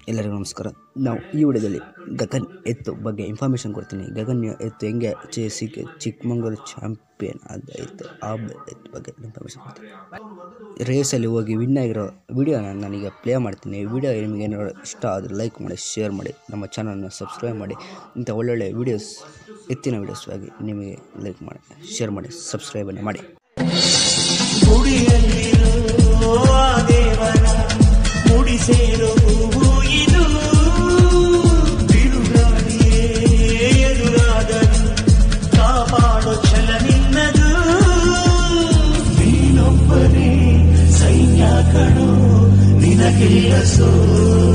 ಎಲ್ಲರಿಗೂ ನಮಸ್ಕಾರ ನಾವು ಈ ವಿಡಿಯೋದಲ್ಲಿ ಗಗನ್ ಎತ್ತು ಬಗ್ಗೆ ಇನ್ಫಾರ್ಮೇಷನ್ ಕೊಡ್ತೀನಿ ಗಗನ್ ಎತ್ತು ಹೆಂಗೆ ಚೆ ಸಿಕ್ಕ ಚಿಕ್ಕಮಂಗ್ಳೂರು ಚಾಂಪಿಯನ್ ಆದ ಎತ್ತು ಆ ಬ- ಎತ್ತು ಬಗ್ಗೆ ಇನ್ಫಾರ್ಮೇಷನ್ ಕೊಡ್ತೀನಿ ರೇಸಲ್ಲಿ ಹೋಗಿ ವಿನ್ ಆಗಿರೋ ವಿಡಿಯೋನ ನಾನೀಗ ಪ್ಲೇ ಮಾಡ್ತೀನಿ ವಿಡಿಯೋ ನಿಮಗೆ ಏನಾದ್ರು ಇಷ್ಟ ಆದರೆ ಲೈಕ್ ಮಾಡಿ ಶೇರ್ ಮಾಡಿ ನಮ್ಮ ಚಾನಲ್ನ ಸಬ್ಸ್ಕ್ರೈಬ್ ಮಾಡಿ ಇಂಥ ಒಳ್ಳೊಳ್ಳೆ ವೀಡಿಯೋಸ್ ಎತ್ತಿನ ವೀಡಿಯೋಸ್ ಆಗಿ ನಿಮಗೆ ಲೈಕ್ ಮಾಡಿ ಶೇರ್ ಮಾಡಿ ಸಬ್ಸ್ಕ್ರೈಬ್ ಮಾಡಿ ಗುಡಿಯಲ್ಲಿರೋ ಆ ದೇವರ ಮುಡಿ ಸೇರೋ ಹೂವು ಇದು ಬಿರುಗಾಳಿಯೇ ಎದುರಾದರೂ ಕಾಪಾಡೋ ಛಲ ನಿನ್ನದು ನೀನೊಬ್ಬನೇ ಸೈನ್ಯ ಕಣೋ ನಿನಗಿಲ್ಲ ಸೋಲು